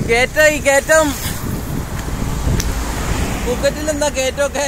കേറ്റായി കേറ്റം പൂക്കറ്റിൽ എന്താ കേറ്റമൊക്കെ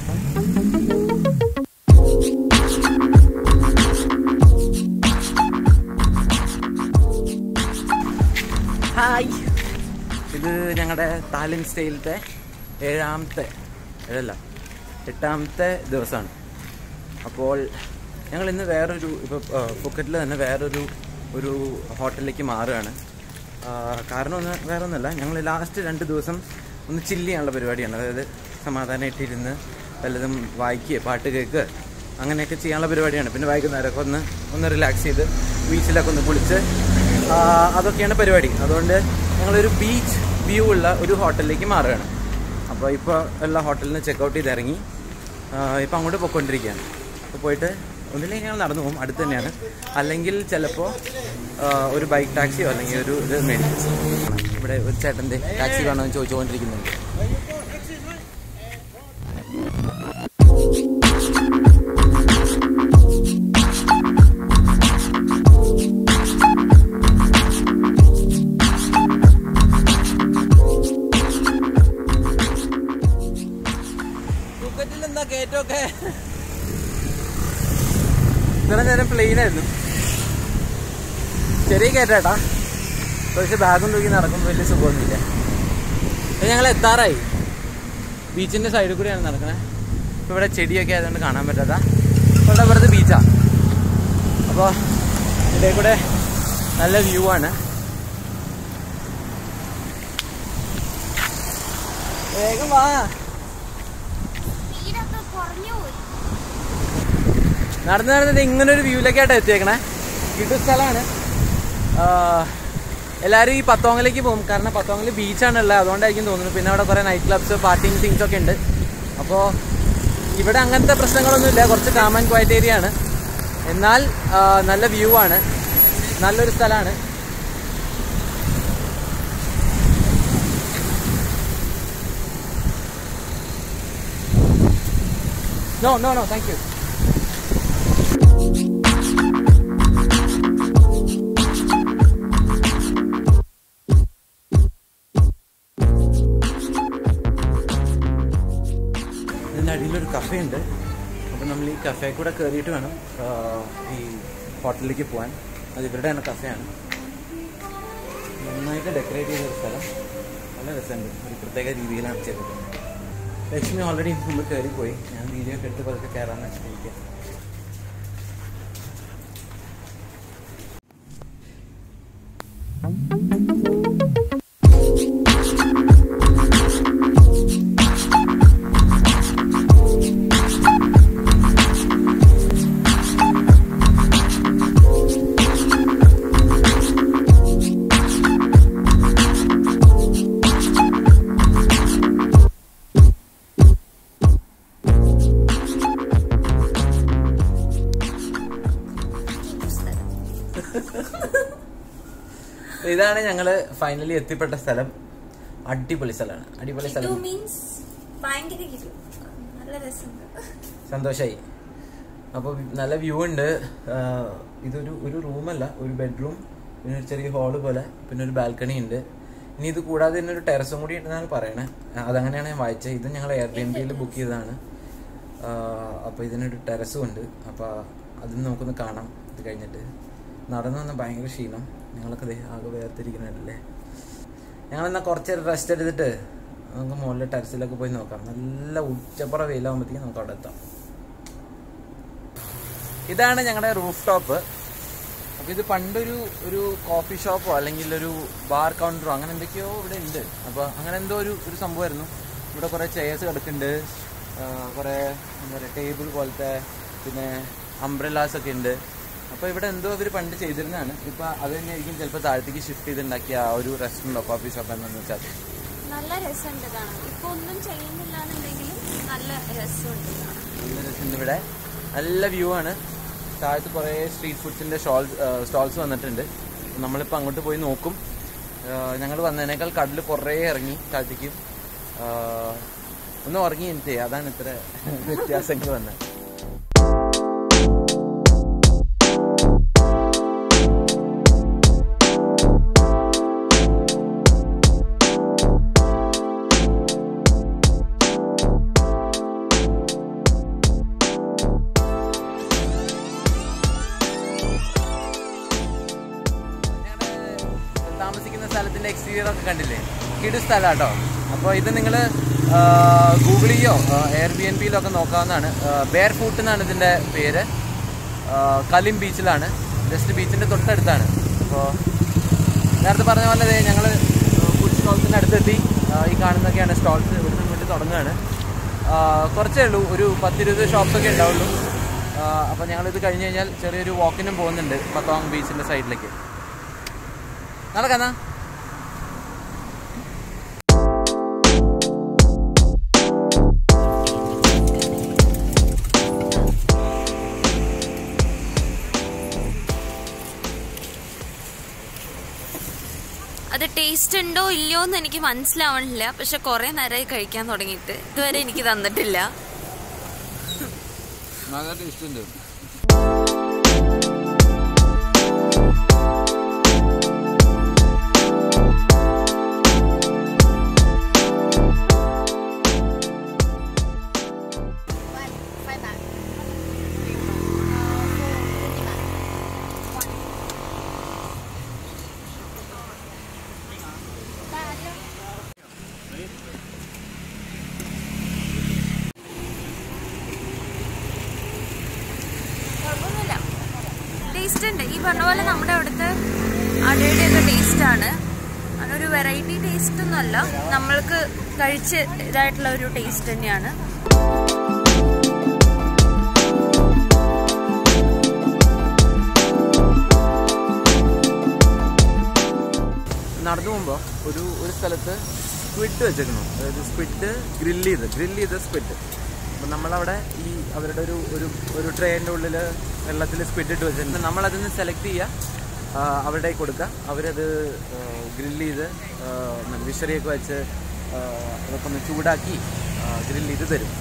ഹായ് ഇത് ഞങ്ങളുടെ താലിൻ സ്റ്റൈലത്തെ ഏഴാമത്തെ ഏഴല്ല എട്ടാമത്തെ ദിവസമാണ് അപ്പോൾ ഞങ്ങൾ ഇന്ന് വേറൊരു ഇപ്പോൾ ഫുക്കറ്റിൽ തന്നെ വേറൊരു ഒരു ഹോട്ടലിലേക്ക് മാറുകയാണ് ആ, കാരണം ഒന്ന് വേറെ ഒന്നുമല്ല ഞങ്ങൾ ലാസ്റ്റ് രണ്ട് ദിവസം ഒന്ന് ചില്ല് ചെയ്യാനുള്ള പരിപാടിയാണ് അതായത് സമാധാനമായിട്ടിരുന്ന് വല്ലതും വായിക്കുക പാട്ട് കേൾക്കുക അങ്ങനെയൊക്കെ ചെയ്യാനുള്ള പരിപാടിയാണ് പിന്നെ വൈകുന്നേരമൊക്കെ ഒന്ന് ഒന്ന് റിലാക്സ് ചെയ്ത് ബീച്ചിലൊക്കെ ഒന്ന് കുളിച്ച് ആ, അതൊക്കെയാണ് പരിപാടി അതുകൊണ്ട് ഞങ്ങളൊരു ബീച്ച് വ്യൂ ഉള്ള ഒരു ഹോട്ടലിലേക്ക് മാറുകയാണ് അപ്പോൾ ഇപ്പോൾ ഉള്ള ഹോട്ടലിൽ നിന്ന് ചെക്കൗട്ട് ചെയ്ത് ഇറങ്ങി ഇപ്പം അങ്ങോട്ട് പോയിക്കൊണ്ടിരിക്കുകയാണ് അപ്പോൾ പോയിട്ട് ഒന്നില്ലെങ്കിൽ ഞങ്ങൾ നടന്നു പോകും അടുത്ത് തന്നെയാണ് അല്ലെങ്കിൽ ചിലപ്പോൾ ഒരു ബൈക്ക് ടാക്സിയോ അല്ലെങ്കിൽ ഒരു ഇത് മേടിക്കും ഇവിടെ ഒരു ചേട്ടൻ്റെ ടാക്സി വേണമെന്ന് ചോദിച്ചുകൊണ്ടിരിക്കുന്നുണ്ട് എന്താ കയറ്റമൊക്കെ ഇത്ര നേരം പ്ലെയിൻ ആയിരുന്നു ചെറിയ കയറ്റാട്ടാ പക്ഷെ ബാഗും തൂക്കി നടക്കുമ്പോൾ വലിയ സുഖമൊന്നുമില്ല അപ്പോൾ ഞങ്ങൾ എത്താറായി ബീച്ചിൻ്റെ സൈഡിൽ കൂടിയാണ് നടക്കണേ ഇപ്പോൾ ഇവിടെ ചെടിയൊക്കെ ആയതുകൊണ്ട് കാണാൻ പറ്റാത്ത ഇവിടെ ഇവിടുത്തെ ബീച്ചാ അപ്പോൾ ഇതിലെ കൂടെ നല്ല വ്യൂ ആണ് വേഗം വാ സ്പീഡൊക്കെ കുറഞ്ഞു പോയി നടന്ന് നടന്നിട്ട് ഇങ്ങനെ ഒരു വ്യൂയിലേക്കായിട്ട് എത്തിയേക്കണേ കിട്ടു സ്ഥലമാണ് എല്ലാവരും ഈ പത്തോങ്ങലേക്ക് പോകും കാരണം പത്തോങ്ങല് ബീച്ചാണ് ഉള്ളത് അതുകൊണ്ടായിരിക്കും തോന്നുന്നു പിന്നെ അവിടെ കുറേ നൈറ്റ് ക്ലബ്സ് പാർട്ടിങ് തിങ്സ് ഒക്കെ ഉണ്ട് അപ്പോൾ ഇവിടെ അങ്ങനത്തെ പ്രശ്നങ്ങളൊന്നുമില്ല കുറച്ച് കാം ആൻഡ് ക്വയറ്റ് ഏരിയ ആണ് എന്നാൽ ആ, നല്ല വ്യൂ ആണ് നല്ലൊരു സ്ഥലമാണ് no no no thank you ഇതിൻ്റെ അടിയിലൊരു കഫേ ഉണ്ട് അപ്പോൾ നമ്മൾ ഈ കഫേ കൂടെ കയറിയിട്ട് വേണം ആ, ഈ ഹോട്ടലിലേക്ക് പോകാൻ അത് ഇവരുടെ തന്നെ കഫേയാണ് നന്നായിട്ട് ഡെക്കറേറ്റ് ചെയ്ത ഒരു സ്ഥലം നല്ല രസമുണ്ട് ഒരു പ്രത്യേക രീതിയിലാണ് ചെയ്തത് ലക്ഷ്മി ഓൾറെഡി മുമ്പ് കയറിപ്പോയി ഞാൻ വീഡിയോ ഒക്കെ എടുത്ത് പതുക്കെ കയറാമെന്ന് വെച്ചിരിക്കുക ഇതാണ് ഞങ്ങള് ഫൈനലി എത്തിപ്പെട്ട സ്ഥലം അടിപൊളി സ്ഥലമാണ് അടിപൊളി ടു സ്ഥലം മീൻസ് ഭയങ്കര കിരു നല്ല രസമുണ്ട് സന്തോഷായി അപ്പോൾ നല്ല വ്യൂ ഉണ്ട് ആഹ് ഇതൊരു ഒരു റൂമല്ല ഒരു ബെഡ്റൂം പിന്നെ ഒരു ചെറിയ ഹാള് പോലെ പിന്നെ ഒരു ബാൽക്കണി ഉണ്ട് ഇനി ഇത് കൂടാതെ തന്നെ ഒരു ടെറസും കൂടി ഉണ്ടെന്നാണ് പറയണേ ആഹ് അതങ്ങനെയാണ് ഞാൻ വായിച്ചത് ഇത് ഞങ്ങൾ എയർ ബി എൻ ബിയിൽ ബുക്ക് ചെയ്തതാണ് അപ്പോൾ ഇതിനൊരു ടെറസും ഉണ്ട് അപ്പോൾ അതും നമുക്കൊന്ന് കാണാം ഇത് കഴിഞ്ഞിട്ട് നടന്നു വന്ന ഭയങ്കര ക്ഷീണം ഞങ്ങളൊക്കെ ദേ ആകെ വേർതിരിക്കുന്നുണ്ടല്ലേ ഞങ്ങളെന്നാൽ കുറച്ച് റെസ്റ്റ് എടുത്തിട്ട് നമുക്ക് മുകളിലെ ടെറസിലൊക്കെ പോയി നോക്കാം നല്ല ഉച്ചപ്പുറ വെയിലാകുമ്പോഴത്തേക്കും നമുക്ക് അവിടെ എത്താം ഇതാണ് ഞങ്ങളുടെ റൂഫ് ടോപ്പ് അപ്പോൾ ഇത് പണ്ടൊരു ഒരു കോഫി ഷോപ്പോ അല്ലെങ്കിൽ ഒരു ബാർ കൗണ്ടറോ അങ്ങനെ എന്തൊക്കെയോ ഇവിടെ ഉണ്ട് അപ്പോൾ അങ്ങനെ എന്തോ ഒരു ഒരു സംഭവമായിരുന്നു ഇവിടെ കുറേ ചെയർസ് കിടക്കുന്നുണ്ട് ആ, കുറേ എന്താ പറയുക ടേബിൾ പോലത്തെ പിന്നെ അംബ്രല്ലാസ് ഒക്കെ ഉണ്ട് അപ്പോൾ ഇവിടെ എന്തോ അവർ പണ്ട് ചെയ്തിരുന്നതാണ് ഇപ്പോൾ അത് തന്നെയായിരിക്കും ചിലപ്പോൾ താഴത്തേക്ക് ഷിഫ്റ്റ് ചെയ്തുണ്ടാക്കിയ ആ ഒരു റെസ്റ്റോറൻറ്റോ കോഫി ഷോപ്പ് എന്താണെന്ന് വെച്ചാൽ നല്ല രസമുണ്ട് കാണാൻ ഇപ്പൊ ഒന്നും ചെയ്യുന്നില്ല എന്നുണ്ടെങ്കിലും നല്ല രസമുണ്ട് കാണാൻ നല്ല രസമുണ്ട് ഇവിടെ നല്ല വ്യൂ ആണ് താഴത്ത് കുറേ സ്ട്രീറ്റ് ഫുഡ്സിൻ്റെ സ്റ്റോൾ സ്റ്റോൾസ് വന്നിട്ടുണ്ട് നമ്മളിപ്പോൾ അങ്ങോട്ട് പോയി നോക്കും ഞങ്ങൾ വന്നതിനേക്കാൾ കടൽ കുറേ ഇറങ്ങി താഴത്തേക്കും ആ, ഒന്ന് ഉറങ്ങി എനിക്ക് അതാണ് ഇത്ര വ്യത്യാസങ്ങൾ വന്നത് താമസിക്കുന്ന സ്ഥലത്തിന്റെ എക്സ്റ്റീരിയർ ഒക്കെ കണ്ടില്ലേ കിടു സ്ഥലം കേട്ടോ അപ്പോൾ ഇത് നിങ്ങൾ ഗൂഗിളിയോ എയർ ബി എൻ ബിയിലോ ഒക്കെ നോക്കാവുന്നതാണ് ബെയർ ഫൂട്ട് എന്നാണ് ഇതിന്റെ പേര് ആ, കലിം ബീച്ചിലാണ് ജസ്റ്റ് ബീച്ചിന്റെ തൊട്ടടുത്താണ് അപ്പോൾ നേരത്തെ പറഞ്ഞ പോലെ ദേ ഞങ്ങൾ ഫുഡ് സ്റ്റോൾസിൻ്റെ അടുത്തെത്തി ആ, ഈ കാണുന്നതൊക്കെയാണ് സ്റ്റോൾസ് ഇവിടുന്ന് ഇങ്ങോട്ട് തുടങ്ങുകയാണ് ആ, കുറച്ചേ ഉള്ളൂ ഒരു പത്തിരുപത് ഷോപ്സൊക്കെ ഉണ്ടാവുള്ളൂ അപ്പോൾ ഞങ്ങളിത് കഴിഞ്ഞ് കഴിഞ്ഞാൽ ചെറിയൊരു വാക്കിനും പോകുന്നുണ്ട് പത്തോങ് ബീച്ചിൻ്റെ സൈഡിലേക്ക് നടക്കാന്നാ അത് ടേസ്റ്റ് ഉണ്ടോ ഇല്ലയോ എന്ന് എനിക്ക് മനസ്സിലാവണില്ല പക്ഷെ കുറെ നേരമായി കഴിക്കാൻ തുടങ്ങിയിട്ട് ഇതുവരെ എനിക്ക് തന്നിട്ടില്ല നല്ല ടേസ്റ്റ് ഉണ്ട് കുഴപ്പമൊന്നുമില്ല ടേസ്റ്റ് ഉണ്ട് ഈ പറഞ്ഞ പോലെ നമ്മുടെ അവിടുത്തെ അടയുടെ ഒക്കെ ടേസ്റ്റ് ആണ് അതൊരു വെറൈറ്റി ടേസ്റ്റ് ഒന്നുമല്ല നമ്മൾക്ക് കഴിച്ച് ഇതായിട്ടുള്ള ഒരു ടേസ്റ്റ് തന്നെയാണ് നടന്നു പോകുമ്പോൾ ഒരു ഒരു സ്ഥലത്ത് സ്ക്വിഡ് വെച്ചേക്കുന്നു അതായത് സ്ക്വിഡ് ഗ്രില്ല് ചെയ്ത് ഗ്രില്ല് ചെയ്ത സ്ക്വിഡ് അപ്പം നമ്മളവിടെ ഈ അവരുടെ ഒരു ഒരു ഒരു ട്രെയിനിൻ്റെ ഉള്ളിൽ വെള്ളത്തിൽ സ്ക്വിഡ് ഇട്ട് വെച്ചിട്ടുണ്ട് നമ്മളതിൽ നിന്ന് സെലക്ട് ചെയ്യുക ആ, അവരുടെ കയ്യിൽ കൊടുക്കുക അവരത് ഗ്രില്ല് ചെയ്ത് ആ, വിശറിയൊക്കെ വെച്ച് ആ, അതൊക്കെ ഒന്ന് ചൂടാക്കി ഗ്രില്ല് ചെയ്ത് തരും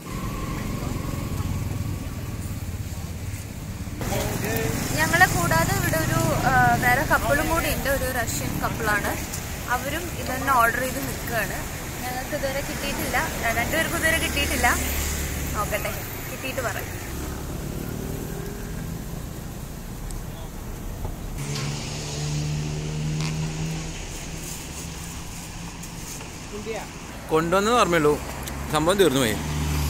ഞങ്ങളെ കൂടാതെ ഇവിടെ ഒരു ആ, വേറെ കപ്പിളും കൂടി ഉണ്ട് ഒരു റഷ്യൻ കപ്പിളാണ് അവരും ഇതന്നെ ഓർഡർ ചെയ്ത് നിൽക്കുകയാണ് ഞങ്ങൾക്ക് ഇതുവരെ കിട്ടിയിട്ടില്ല രണ്ടുപേർക്കും ഇതുവരെ കിട്ടിയിട്ടില്ല നോക്കട്ടെ കിട്ടിയിട്ട് പറയും കൊണ്ടുവന്നത് ഓർമ്മയുള്ളൂ സംഭവം തീർന്നു പോയി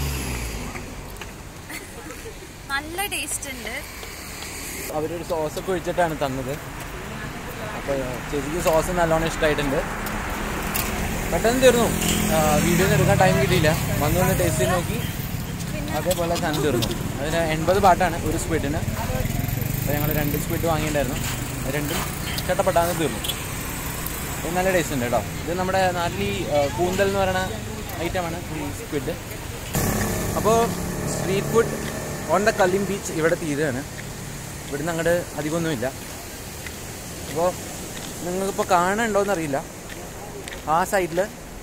നല്ല ടേസ്റ്റ് ഉണ്ട് അവരൊരു സോസൊക്കെ ഒഴിച്ചിട്ടാണ് തന്നത് അപ്പോൾ ചേച്ചിക്ക് സോസ് നല്ലോണം ഇഷ്ടമായിട്ടുണ്ട് പെട്ടെന്ന് തീർന്നു വീഡിയോ എടുക്കാൻ ടൈം കിട്ടിയില്ല വന്നു വന്ന് ടേസ്റ്റ് ചെയ്ത് നോക്കി അതേപോലെ സാധനം തീർന്നു അതിന് എൺപത് പാട്ടാണ് ഒരു സ്പീഡിന് അപ്പോൾ ഞങ്ങൾ രണ്ട് സ്പീഡ് വാങ്ങിയിട്ടുണ്ടായിരുന്നു അത് രണ്ടും ചട്ടപ്പെട്ടാന്ന് തീർന്നു ഇത് നല്ല ടേസ്റ്റ് ഉണ്ട് കേട്ടോ ഇത് നമ്മുടെ നാട്ടിൽ ഈ ആ, കൂന്തൽ എന്ന് പറയുന്ന ഐറ്റമാണ് ഈ സ്ക്വിഡ് അപ്പോൾ സ്ട്രീറ്റ് ഫുഡ് ഓൺ ദ കല്ലിം ബീച്ച് ഇവിടെ തീരുകയാണ് ഇവിടുന്ന് അങ്ങോട്ട് അധികമൊന്നുമില്ല അപ്പോൾ നിങ്ങൾക്കിപ്പോൾ കാണുന്നുണ്ടോയെന്ന് അറിയില്ല ആ സൈഡിൽ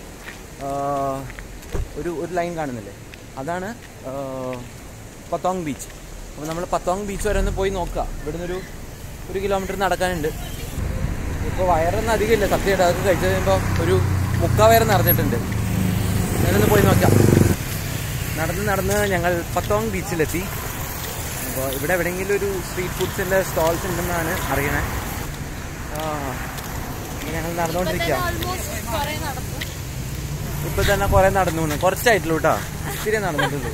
ഒരു ഒരു ലൈൻ കാണുന്നില്ലേ അതാണ് ആ, പത്തോങ് ബീച്ച് അപ്പോൾ നമ്മൾ പത്തോങ് ബീച്ച് വരെ ഒന്ന് പോയി നോക്കുക ഇവിടുന്ന് ഒരു ഒരു കിലോമീറ്റർ നടക്കാനുണ്ട് ഇപ്പോൾ വയറൊന്നും അധികമില്ല സത്യമായിട്ട് അതൊക്കെ കഴിച്ചു കഴിയുമ്പോൾ ഒരു മുക്കാ വയറ് നിറഞ്ഞിട്ടുണ്ട് ഞാനൊന്ന് പോയി നോക്കാം നടന്ന് നടന്ന് ഞങ്ങൾ പത്തോങ് ബീച്ചിലെത്തി അപ്പോൾ ഇവിടെ എവിടെയെങ്കിലും ഒരു സ്ട്രീറ്റ് ഫുഡ്സിൻ്റെ സ്റ്റോൾസ് ഉണ്ടെന്നാണ് അറിയണേ ആ ഇപ്പൊ ഞങ്ങൾ നടന്നുകൊണ്ടിരിക്കുക ഓൾമോസ്റ്റ് കുറെ നടന്നു ഇപ്പൊ തന്നെ കുറെ നടന്നു എന്ന്. കുറച്ചായിട്ടുള്ളൂ കേട്ടോ ഇത്തിരി നടന്നിട്ടുള്ളൂ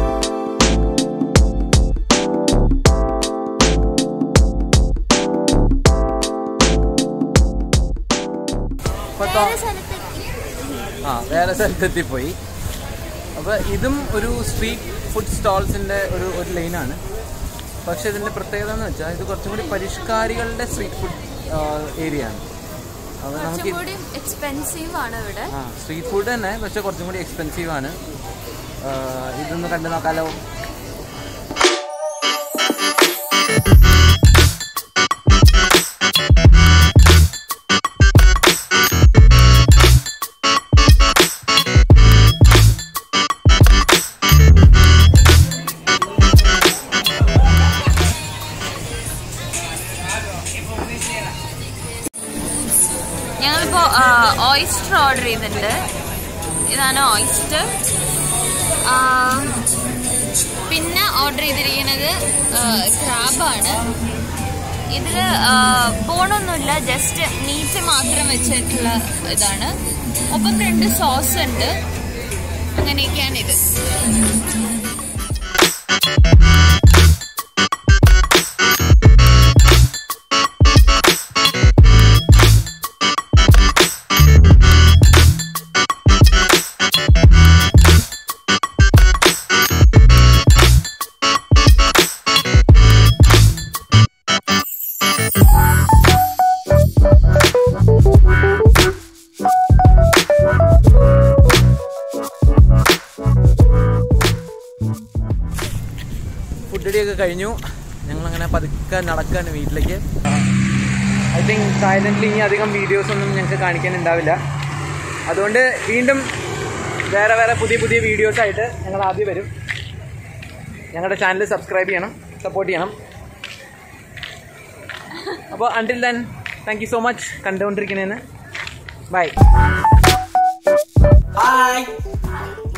പത്തോ വേറെ സ്ഥലത്തെത്തി ആ വേറെ സ്ഥലത്തെത്തിപ്പോയി അപ്പോൾ ഇതും ഒരു സ്ട്രീറ്റ് ഫുഡ് സ്റ്റോൾസിൻ്റെ ഒരു ഒരു ലൈനാണ് പക്ഷേ ഇതിൻ്റെ പ്രത്യേകത എന്ന് വെച്ചാൽ ഇത് കുറച്ചും കൂടി പരിഷ്കാരികളുടെ സ്ട്രീറ്റ് ഫുഡ് ഏരിയ ആണ് അപ്പോൾ കുറച്ചും നമുക്ക് കൂടി എക്സ്പെൻസീവ് ആണ് ഇവിടെ ആ സ്ട്രീറ്റ് ഫുഡ് തന്നെ പക്ഷെ കുറച്ചും കൂടി എക്സ്പെൻസീവ് ആണ് ആ, ഇതൊന്ന് കണ്ടു നോക്കാലോ ഞങ്ങളിപ്പോ ഓയിസ്റ്റർ ഓർഡർ ചെയ്തിട്ടുണ്ട് ഇതാണ് ഓയിസ്റ്റർ പിന്നെ ഓർഡർ ചെയ്തിരിക്കുന്നത് ക്രാബാണ് ഇതില് ബോണൊന്നുമില്ല ജസ്റ്റ് മീറ്റ് മാത്രം വെച്ചിട്ടുള്ള ഇതാണ് ഒപ്പം രണ്ട് സോസ് ഉണ്ട് അങ്ങനെയൊക്കെയാണ് ഇത് ഫുഡ് അടിയൊക്കെ കഴിഞ്ഞു ഞങ്ങളങ്ങനെ പതുക്കെ നടക്കാണ് വീട്ടിലേക്ക് ഐ തിങ്ക് തായ്ലൻഡിൽ ഇനി അധികം വീഡിയോസ് ഒന്നും ഞങ്ങൾക്ക് കാണിക്കാനുണ്ടാവില്ല അതുകൊണ്ട് വീണ്ടും വേറെ വേറെ പുതിയ പുതിയ വീഡിയോസ് ആയിട്ട് ഞങ്ങൾ ആദ്യം വരും ഞങ്ങളുടെ ചാനൽ സബ്സ്ക്രൈബ് ചെയ്യണം സപ്പോർട്ട് ചെയ്യണം അപ്പോൾ until then thank you so much കണ്ടുകൊണ്ടിരിക്കുന്നതിന് ബൈ ബൈ